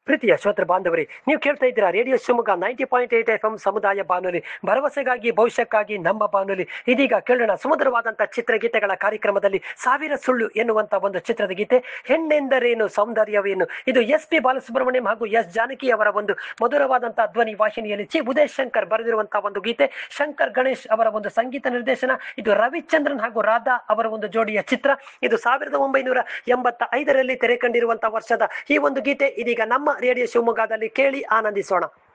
ಪ್ರೀತಿಯ ಶ್ರೋತೃ ಬಾಂಧವರೇ ನೀವು ಕೇಳ್ತಾ ಇದ್ದೀರಾ radio Shivamogga ninety point eight F M ಸಮುದಾಯ ಬಾನುಲಿ ಭರವಸೆಗಾಗಿ ಭವಿಷ್ಯಕ್ಕಾಗಿ ನಮ್ಮ ಬಾನುಲಿ ಇದೀಗ ಕೇಳೋಣ ಸುಮಧುರವಾದಂತಹ ಚಿತ್ರಗೀತೆಗಳ ಕಾರ್ಯಕ್ರಮದಲ್ಲಿ ಸಾವಿರ ಸುಳ್ಳು ಎನ್ನುವಂತ ಒಂದು ಚಿತ್ರದ ಗೀತೆ ಹೆಣ್ಣೆಂದರೇನು ಸೌಂದರ್ಯವೇನು ಇದು ಎಸ್ ಪಿ ಬಾಲಸುಬ್ರಹ್ಮಣ್ಯಂ ಹಾಗೂ ಎಸ್ ಜಾನಕಿ ಅವರ ಒಂದು ಮಧುರವಾದಂತಹ ಧ್ವನಿ ವಾಹಿನಿಯಲ್ಲಿ ಚಿ ಉದಯ್ ಶಂಕರ್ ಬರೆದಿರುವಂತಹ ಒಂದು ಗೀತೆ ಶಂಕರ್ ಗಣೇಶ್ ಅವರ ಒಂದು ಸಂಗೀತ ನಿರ್ದೇಶನ ಇದು ರವಿಚಂದ್ರನ್ ಹಾಗೂ ರಾಧಾ ಅವರ ಒಂದು ಜೋಡಿಯ ಚಿತ್ರ ಇದು ಸಾವಿರದ ಒಂಬೈನೂರ ಎಂಬತ್ತ ಐದರಲ್ಲಿ ತೆರೆ ಕಂಡಿರುವಂತಹ ವರ್ಷದ ಈ ಒಂದು ಗೀತೆ ಇದೀಗ ನಮ್ಮ ರೇಡಿಯೋ ಶಿವಮೊಗ್ಗದಲ್ಲಿ ಕೇಳಿ ಆನಂದಿಸೋಣ